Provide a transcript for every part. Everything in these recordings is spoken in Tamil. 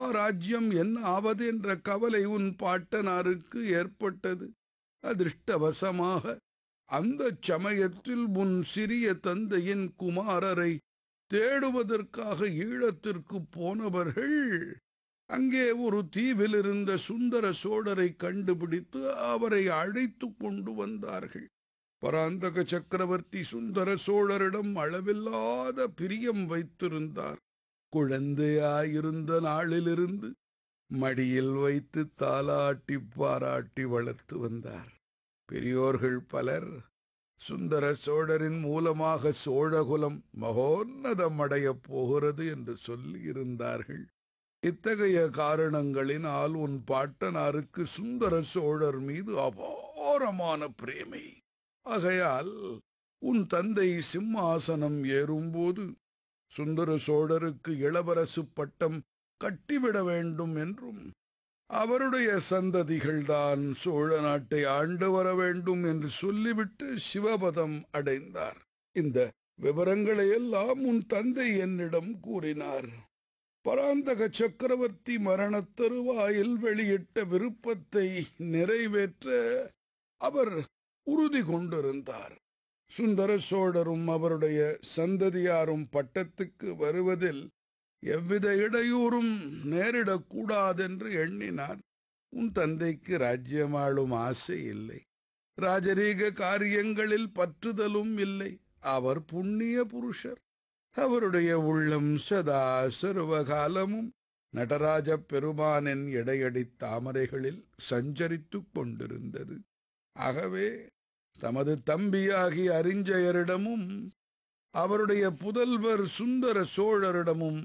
ராஜ்யம் என்ன ஆவது என்ற கவலை உன் பாட்டனாருக்கு ஏற்பட்டது அதிர்ஷ்டவசமாக அந்த சமயத்தில் உன் சிறிய தந்தையின் குமாரரை தேடுவதற்காக ஈழத்திற்கு போனவர்கள் அங்கே ஒரு தீவில் இருந்த சுந்தர சோழரை கண்டுபிடித்து அவரை அழைத்து கொண்டு வந்தார்கள் பராந்தக சக்கரவர்த்தி சுந்தர சோழரிடம் அளவில்லாத பிரியம் வைத்திருந்தார் குழந்தையாயிருந்த நாளிலிருந்து மடியில் வைத்து தாலாட்டி பாராட்டி வளர்த்து வந்தார் பெரியோர்கள் பலர் சுந்தர சோழரின் மூலமாக சோழகுலம் மகோன்னதம் அடையப் போகிறது என்று சொல்லியிருந்தார்கள் இத்தகைய காரணங்களினால் உன் பாட்டனாருக்கு சுந்தர சோழர் மீது அபாரமான பிரேமை ஆகையால் உன் தந்தை சிம்மாசனம் ஏறும்போது சுந்தர சோழருக்கு இளவரசு பட்டம் கட்டிவிட வேண்டும் என்றும் அவருடைய சந்ததிகள்தான் சோழ நாட்டை ஆண்டு வர வேண்டும் என்று சொல்லிவிட்டு சிவபதம் அடைந்தார் இந்த விவரங்களை எல்லாம் உன் தந்தை என்னிடம் கூறினார் பராந்தக சக்கரவர்த்தி மரணத் தருவாயில் வெளியிட்ட விருப்பத்தை நிறைவேற்ற அவர் உறுதி கொண்டிருந்தார் சுந்தர சோழரும் அவருடைய சந்ததியாரும் பட்டத்துக்கு வருவதில் எவ்வித இடையூறும் நேரிடக்கூடாதென்று எண்ணினார் உன் தந்தைக்கு ராஜ்யமாளும் ஆசை இல்லை ராஜரீக காரியங்களில் பற்றுதலும் இல்லை அவர் புண்ணிய புருஷர் அவருடைய உள்ளம் சதா சர்வகாலமும் நடராஜ பெருமானின் இடையடி தாமரைகளில் சஞ்சரித்துக் கொண்டிருந்தது ஆகவே தமது தம்பியாகி அறிஞ்சயரிடமும் அவருடைய புதல்வர் சுந்தர சோழரிடமும்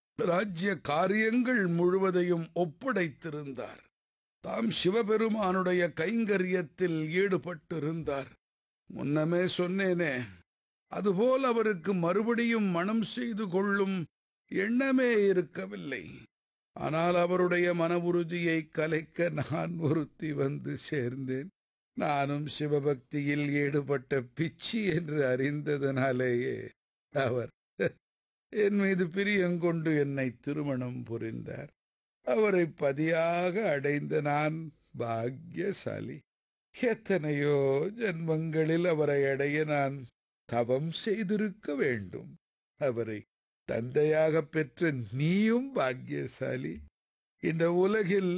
ராஜ்ய காரியங்கள் முழுவதையும் ஒப்படைத்திருந்தார் தாம் சிவபெருமானுடைய கைங்கரியத்தில் ஈடுபட்டிருந்தார் முன்னமே சொன்னேனே அதுபோல் அவருக்கு மறுபடியும் மனம் செய்து கொள்ளும் எண்ணமே இருக்கவில்லை ஆனால் அவருடைய மன உறுதியை கலைக்க நான் ஒருத்தி வந்து சேர்ந்தேன் நானும் சிவபக்தியில் ஈடுபட்ட பிச்சி என்று அறிந்ததனாலேயே அவர் என் மீது பிரியங்கொண்டு என்னை திருமணம் புரிந்தார் அவரை பதியாக அடைந்த நான் பாக்யசாலி எத்தனையோ ஜன்மங்களில் அவரை அடைய நான் தவம் செய்திருக்க வேண்டும் அவரை தந்தையாக பெற்ற நீயும் பாக்கியசாலி இந்த உலகில்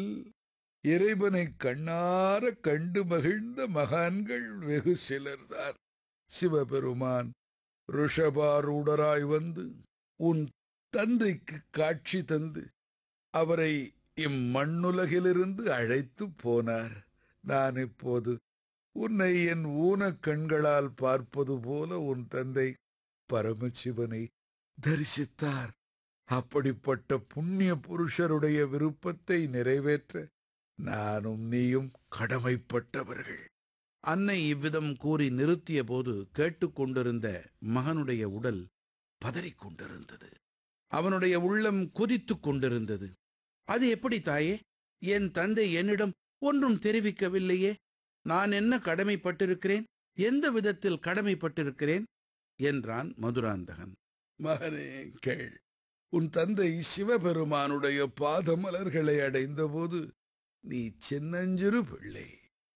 இறைவனை கண்ணார கண்டு மகிழ்ந்த மகான்கள் வெகு சிலர்தான் சிவபெருமான் ருஷபாரூடராய் வந்து உன் தந்தைக்கு காட்சி தந்து அவரை இம்மண்ணுலகிலிருந்து அழைத்து போனார் நான் இப்போது உன்னை என் ஊனக் கண்களால் பார்ப்பது போல உன் தந்தை பரமசிவனை தரிசித்தார் அப்படிப்பட்ட புண்ணிய புருஷருடைய விருப்பத்தை நிறைவேற்ற நானும் நீயும் கடமைப்பட்டவர்கள் அன்னை இவ்விதம் கூறி நிறுத்திய போது கேட்டுக்கொண்டிருந்த மகனுடைய உடல் பதறிக் கொண்டிருந்தது அவனுடைய உள்ளம் கொதித்துக் கொண்டிருந்தது அது எப்படி தாயே என் தந்தை என்னிடம் ஒன்றும் தெரிவிக்கவில்லையே நான் என்ன கடமைப்பட்டிருக்கிறேன் எந்த விதத்தில் கடமைப்பட்டிருக்கிறேன் என்றான் மதுராந்தகன் மகனே கேள் உன் தந்தை சிவபெருமானுடைய பாதமலர்களை அடைந்தபோது நீ சின்னஞ்சிறு பிள்ளை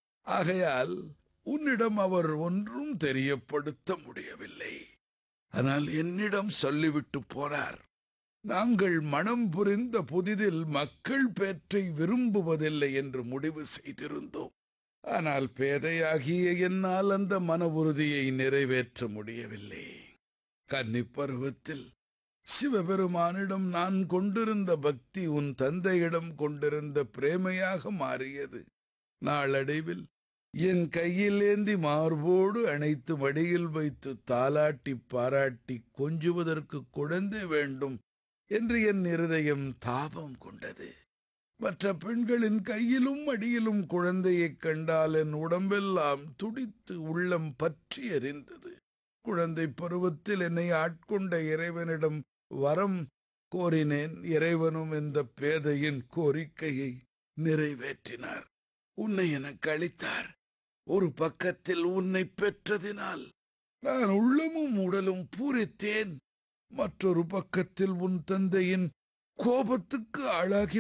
ஆகையால் உன்னிடம் அவர் ஒன்றும் தெரியப்படுத்த முடியவில்லை ஆனால் என்னிடம் சொல்லிவிட்டு போனார் நாங்கள் மனம் புரிந்த புதிதில் மக்கள் பேற்றை விரும்புவதில்லை என்று முடிவு செய்திருந்தோம் ஆனால் பேதையாகிய என்னால் அந்த மன உறுதியை நிறைவேற்ற முடியவில்லை கன்னிப் பருவத்தில் சிவபெருமானிடம் நான் கொண்டிருந்த பக்தி உன் தந்தையிடம் கொண்டிருந்த பிரேமையாக மாறியது நாளடைவில் என் கையில் ஏந்தி மார்போடு அணைத்து மடியில் வைத்து தாலாட்டி பாராட்டி கொஞ்சுவதற்கு குழந்தை வேண்டும் என்று என் இருதயம் தாபம் கொண்டது மற்ற பெண்களின் கையிலும் அடியிலும் குழந்தையைக் கண்டால் என் உடம்பெல்லாம் துடித்து உள்ளம் பற்றி எரிந்தது குழந்தை பருவத்தில் என்னை ஆட்கொண்ட இறைவனிடம் வரம் கோரினேன் இறைவனும் இந்த பேதையின் கோரிக்கையை நிறைவேற்றினார் உன்னை எனக்கு அளித்தார் ஒரு பக்கத்தில் உன்னை பெற்றதினால் நான் உள்ளமும் உடலும் பூரித்தேன் மற்றொரு பக்கத்தில் உன் தந்தையின் கோபத்துக்கு ஆளாகி